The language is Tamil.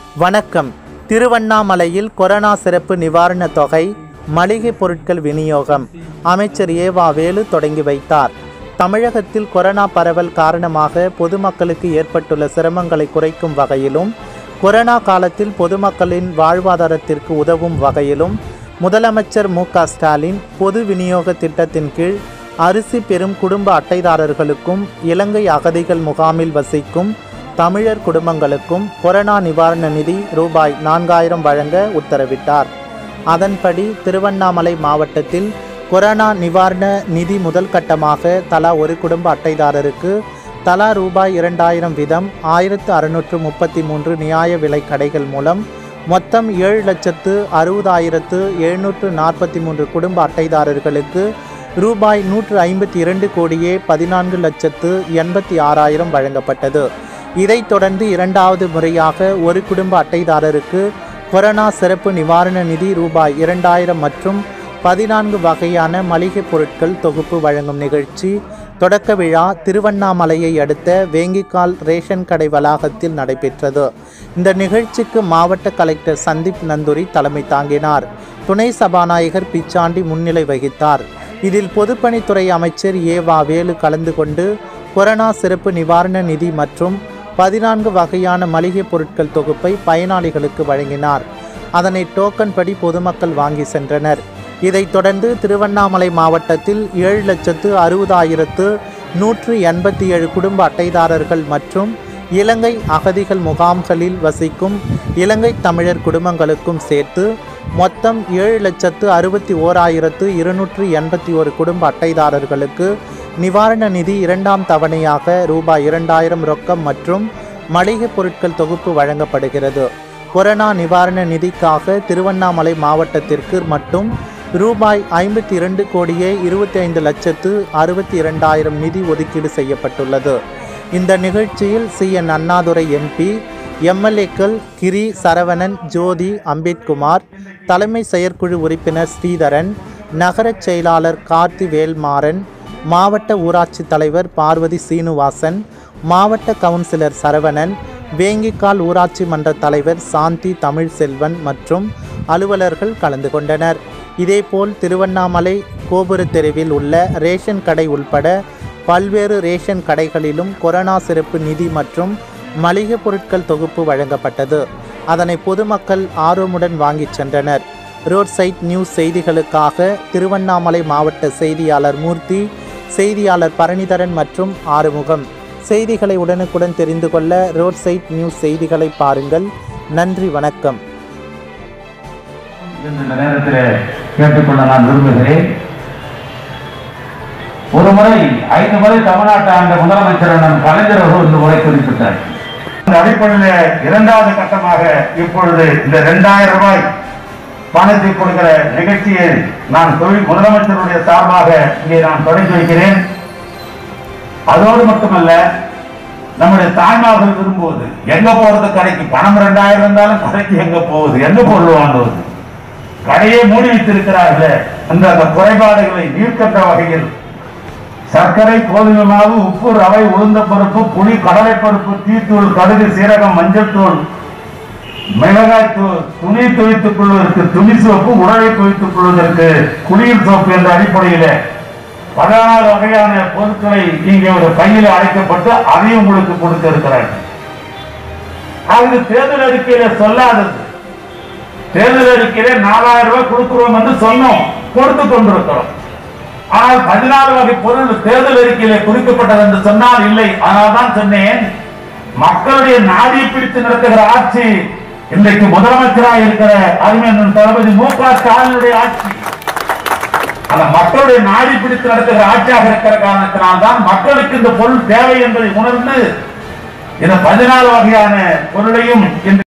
வணக்கம் திருவண்ணாமலையில் கொரோனா சிறப்பு நிவாரணத் தொகை மளிகை பொருட்கள் விநியோகம் அமைச்சர் ஏவா வேலு தொடங்கி வைத்தார் தமிழகத்தில் கொரோனா பரவல் காரணமாக பொதுமக்களுக்கு ஏற்பட்டுள்ள சிரமங்களை குறைக்கும் வகையிலும் கொரோனா காலத்தில் பொதுமக்களின் வாழ்வாதாரத்திற்கு உதவும் வகையிலும் முதலமைச்சர் மு க ஸ்டாலின் பொது விநியோக திட்டத்தின் கீழ் அரிசி பெறும் குடும்ப அட்டைதாரர்களுக்கும் இலங்கை அகதிகள் முகாமில் வசிக்கும் தமிழர் குடும்பங்களுக்கும் கொரோனா நிவாரண நிதி ரூபாய் நான்காயிரம் வழங்க உத்தரவிட்டார் அதன்படி திருவண்ணாமலை மாவட்டத்தில் கொரோனா நிவாரண நிதி முதல் கட்டமாக தலா ஒரு குடும்ப அட்டைதாரருக்கு தலா ரூபாய் இரண்டாயிரம் வீதம் ஆயிரத்து அறுநூற்று முப்பத்தி மூன்று நியாய விலை கடைகள் மூலம் மொத்தம் ஏழு லட்சத்து அறுபதாயிரத்து எழுநூற்று நாற்பத்தி மூன்று குடும்ப அட்டைதாரர்களுக்கு ரூபாய் நூற்று ஐம்பத்தி இரண்டு கோடியே பதினான்கு லட்சத்து எண்பத்தி ஆறாயிரம் வழங்கப்பட்டது இதைத் தொடர்ந்து இரண்டாவது முறையாக ஒரு குடும்ப அட்டைதாரருக்கு கொரோனா சிறப்பு நிவாரண நிதி ரூபாய் இரண்டாயிரம் மற்றும் பதினான்கு வகையான மளிகை பொருட்கள் தொகுப்பு வழங்கும் நிகழ்ச்சி தொடக்க விழா திருவண்ணாமலையை அடுத்த வேங்கிக்கால் ரேஷன் கடை வளாகத்தில் நடைபெற்றது இந்த நிகழ்ச்சிக்கு மாவட்ட கலெக்டர் சந்தீப் நந்தூரி தலைமை தாங்கினார் துணை சபாநாயகர் பிச்சாண்டி முன்னிலை வகித்தார் இதில் பொதுப்பணித்துறை அமைச்சர் ஏவா வேலு கலந்து கொண்டு கொரோனா சிறப்பு நிவாரண நிதி மற்றும் பதினான்கு வகையான மளிகை பொருட்கள் தொகுப்பை பயனாளிகளுக்கு வழங்கினார் அதனை டோக்கன் படி பொதுமக்கள் வாங்கி சென்றனர் இதைத் தொடர்ந்து திருவண்ணாமலை மாவட்டத்தில் ஏழு லட்சத்து அறுபதாயிரத்து நூற்று எண்பத்தி ஏழு குடும்ப அட்டைதாரர்கள் மற்றும் இலங்கை அகதிகள் முகாம்களில் வசிக்கும் இலங்கை தமிழர் குடும்பங்களுக்கும் சேர்த்து மொத்தம் ஏழு லட்சத்து அறுபத்தி ஓராயிரத்து இருநூற்று எண்பத்தி ஒரு குடும்ப அட்டைதாரர்களுக்கு நிவாரண நிதி இரண்டாம் தவணையாக ரூபாய் இரண்டாயிரம் ரொக்கம் மற்றும் மளிகை பொருட்கள் தொகுப்பு வழங்கப்படுகிறது கொரோனா நிவாரண நிதிக்காக திருவண்ணாமலை மாவட்டத்திற்கு மட்டும் ரூபாய் ஐம்பத்தி இரண்டு கோடியே இருபத்தி ஐந்து லட்சத்து அறுபத்தி இரண்டாயிரம் நிதி ஒதுக்கீடு செய்யப்பட்டுள்ளது இந்த நிகழ்ச்சியில் சி என் அண்ணாதுரை எம்பி எம்எல்ஏக்கள் கிரி சரவணன் ஜோதி அம்பேத்குமார் தலைமை செயற்குழு உறுப்பினர் ஸ்ரீதரன் நகரச் செயலாளர் கார்த்தி வேல்மாறன் மாவட்ட ஊராட்சி தலைவர் பார்வதி சீனுவாசன் மாவட்ட கவுன்சிலர் சரவணன் வேங்கிக்கால் ஊராட்சி மன்ற தலைவர் சாந்தி தமிழ்செல்வன் மற்றும் அலுவலர்கள் கலந்து கொண்டனர் இதேபோல் திருவண்ணாமலை கோபுர தெருவில் உள்ள ரேஷன் கடை உள்பட பல்வேறு ரேஷன் கடைகளிலும் கொரோனா சிறப்பு நிதி மற்றும் மளிகை பொருட்கள் தொகுப்பு வழங்கப்பட்டது அதனை பொதுமக்கள் ஆர்வமுடன் வாங்கிச் சென்றனர் ரோட் சைட் நியூஸ் செய்திகளுக்காக திருவண்ணாமலை மாவட்ட செய்தியாளர் மூர்த்தி செய்தியாளர் பரணிதரன் மற்றும் ஆறுமுகம் செய்திகளை உடனுக்குடன் தெரிந்து கொள்ள ரோட் சைட் நியூஸ் செய்திகளை பாருங்கள் நன்றி வணக்கம் என்று இந்த நேரத்தில் கேட்டுக்கொள்ள நான் விரும்புகிறேன் ஒரு முறை ஐந்து முறை தமிழ்நாட்டை ஆண்ட முதலமைச்சர் அண்ணன் கலைஞர் அவர்கள் இந்த முறை குறிப்பிட்டார் இந்த அடிப்படையில் இரண்டாவது கட்டமாக இப்பொழுது இந்த இரண்டாயிரம் ரூபாய் பணத்தை கொடுக்கிற நிகழ்ச்சியை நான் தொழில் முதலமைச்சருடைய சார்பாக இங்கே நான் தொடங்கி வைக்கிறேன் அதோடு மட்டுமல்ல நம்முடைய தாய்மார்கள் விரும்புவது எங்க போறது கடைக்கு பணம் ரெண்டாயிரம் இருந்தாலும் கடைக்கு எங்க போகுது எங்க பொருள் வாங்குவது கடையை மூடி வைத்திருக்கிறார்களே அந்த அந்த குறைபாடுகளை நீர்க்கட்ட வகையில் சர்க்கரை கோதுமை மாவு உப்பு ரவை உளுந்த பருப்பு புளி கடலை பருப்பு தீத்தூள் கடுகு சீரகம் மஞ்சள் தூள் மிளகாய் தூள் துணி துவைத்துக் கொள்வதற்கு துணி சோப்பு உடலை துவைத்துக் கொள்வதற்கு குளியல் சோப்பு என்ற அடிப்படையிலே பதினாறு வகையான பொருட்களை இங்கே ஒரு பையில் அடைக்கப்பட்டு அதையும் உங்களுக்கு கொடுக்க இருக்கிறார்கள் அது தேர்தல் அறிக்கையில சொல்லாதது தேர்தல் அறிக்கையிலே நாலாயிரம் ரூபாய் கொடுக்கிறோம் என்று சொன்னோம் கொடுத்து கொண்டிருக்கிறோம் ஆனால் பதினாறு வகை பொருள் தேர்தல் அறிக்கையிலே குறிக்கப்பட்டது என்று சொன்னால் இல்லை ஆனால் தான் சொன்னேன் மக்களுடைய நாடியை பிடித்து நடத்துகிற ஆட்சி இன்றைக்கு முதலமைச்சராக இருக்கிற அறிஞர் தளபதி மு க ஸ்டாலினுடைய ஆட்சி அந்த மக்களுடைய நாடி பிடித்து நடத்துகிற ஆட்சியாக இருக்கிற காரணத்தினால் தான் மக்களுக்கு இந்த பொருள் தேவை என்பதை உணர்ந்து இந்த பதினாலு வகையான பொருளையும் இன்று